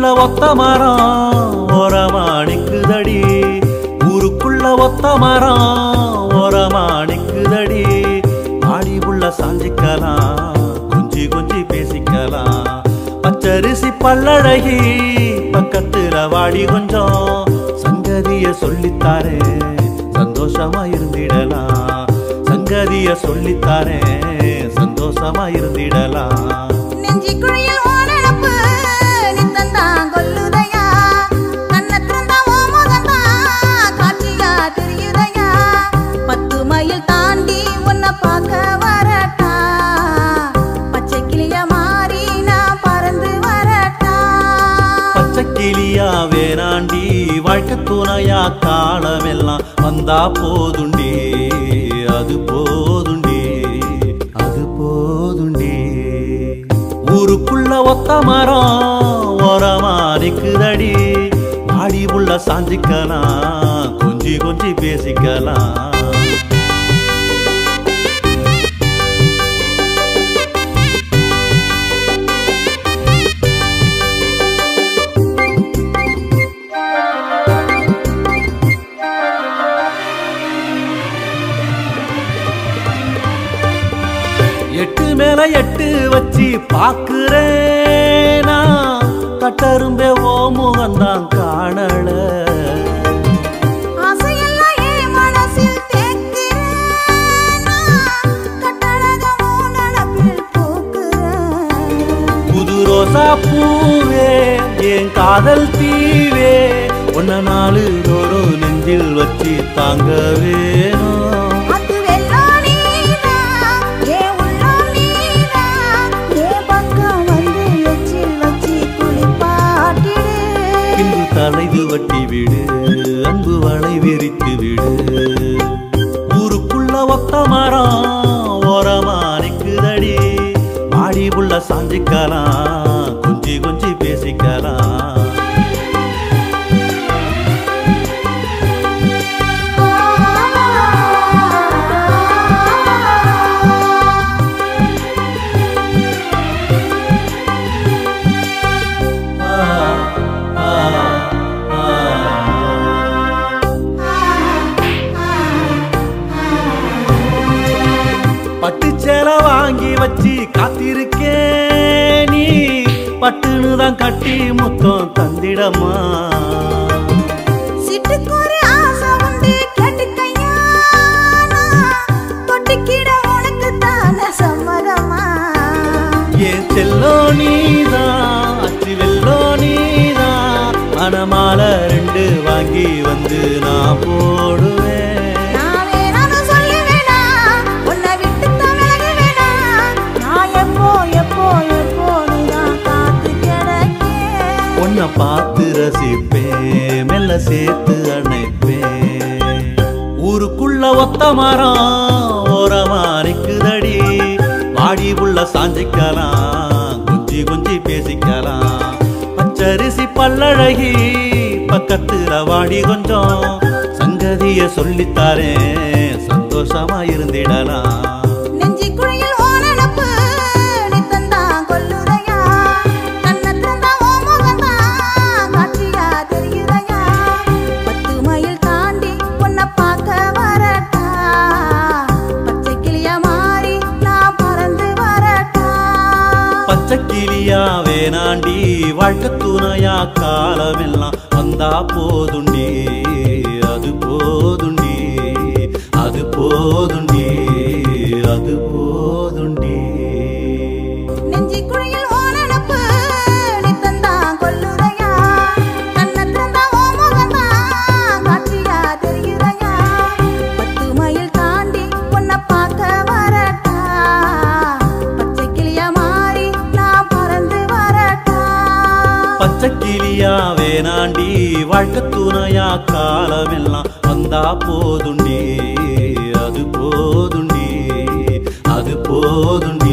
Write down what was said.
ஊருக்குள்ள ஒத்த மரம் ஓரமாணிக்குதடி ஊருக்குள்ள ஒத்த மரம் ஓரமாணிக்குதடி ஆடி உள்ள சாஞ்சிக்கலாம் கொஞ்சி கொஞ்சி பேசிக்கலாம் பச்சரிசி பல்லழகி பக்கத்துல வாடி கொஞ்சம் சங்கதிய சொல்லித்தாரே சந்தோஷமா இருந்திடலாம் சங்கதிய சொல்லித்தாரே சந்தோஷமா இருந்திடலாம் நெஞ்சிக்குழியில் ஓரளப்பு நித்தந்தான் கொல்லுதையா கண்ணை திறந்தா ஓ முகந்தான் காட்சியா தெரியுதையா பத்து மைல் தாண்டி உன்னை பார்க்க வரட்டா பச்சை கிளிய மாறி நான் பறந்து வரட்டா பச்சை கிளியா வேணாண்டி வாழ்க்கை துணையா காலமெல்லாம் வந்தா போதுண்டி அது போதுண்டி அது போதுண்டி ஊருக்குள்ள ஒத்த மரம் ஓரமா நிக்குதடி வாடி உள்ள சாஞ்சிக்கலாம் கொஞ்சி கொஞ்சி பேசிக்கலாம் எட்டு மேல எட்டு வச்சு பாக்குறேனா கட்டரும்பே ஓ முகந்தான் காணல ஆசையெல்லாம் என் மனசில் தேக்கிறேன் கட்டழக உன் நினப்பில் பூக்கிறேன் புது ரோசா பூவே என் காதல் தீவே உன்ன நாலு தோறும் நெஞ்சில் வச்சு தாங்க வேணும் அது வெள்ளம் நீதான், என் உள்ளம் நீதான். என் பக்கம் வந்து எச்சில் வச்சு குளிப்பாட்டிடு. பின்பு தலைது வட்டி விடு அன்பு வளை விரித்து விடு ஊருக்குள்ள ஒத்த மரம் ஓரமா நிக்குதடி மாடி உள்ள சாஞ்சிக்கலாம் கொஞ்சி கொஞ்சி பேசிக்கலாம் ஆ, ஆ, ஆ. பட்டு சேலை வாங்கி வச்சு காத்திருக்கேன் நீ பட்டுன்னு தான் கட்டி முத்தம் தந்திடமா சிட்டுக்குரு ஆசை உண்டு, கேட்டுக்கையா. நான் தொட்டுக்கிட உனக்குத்தானே சம்மதமா? என் செல்லோ நீதான் அச்சு வெல்லோ நீதான் மனமால ரெண்டு வாங்கி வந்து நான் போடுவேன் நான் வேணான்னு சொல்லுவேனா, உன்னை விட்டுத்தான் விலகுவேனா? நான் எப்போ, எப்போ, எப்போதுதான் காத்து கிடக்கேன். உன்னை பார்த்து ரசிப்பேன் மெல்ல சேர்த்து அணைப்பேன் ஊருக்குள்ள ஒத்த மரம் ஓரமா நிக்குதடி வாடி உள்ள சாஞ்சிக்கலாம் கொஞ்சி கொஞ்சி பேசிக்கலாம் பச்சரிசி பல்லழகி பக்கத்துல வாடி கொஞ்சம் சங்கதிய சொல்லித்தாரேன் சந்தோஷமா இருந்திடலாம் நெஞ்சிக்குழியில் ஓ நினப்பு, நித்தந்தான் கொல்லுதையா. கண்ணை திறந்தா ஓ முகந்தான் காட்சியா தெரியுதையா. பத்து மைல் தாண்டி உன்னை பார்க்க வரட்டா. பச்சை கிளிய மாறி நான் பறந்து வரட்டா. பச்சை கிளியா வேணாண்டி வாழ்க்கை துணையா காலமெல்லாம் வந்தா போதுண்டி அது போதுண்டி அது போதுண்டி அது போதுண்டி நெஞ்சிக்குழியில் ஓ நினப்பு, நித்தந்தான் கொல்லுதையா. கண்ணை திறந்தா ஓ முகந்தான் காட்சியா தெரியுதையா. பத்து மைல் தாண்டி உன்னை பார்க்க வரட்டா. பச்சை கிளிய மாறி நான் பறந்து வரட்டா. பச்சை கிளியா வேணாண்டி வாழ்க்கை துணையா காலமெல்லாம் வந்தா போதுண்டி அது போதுண்டி அது போதுண்டி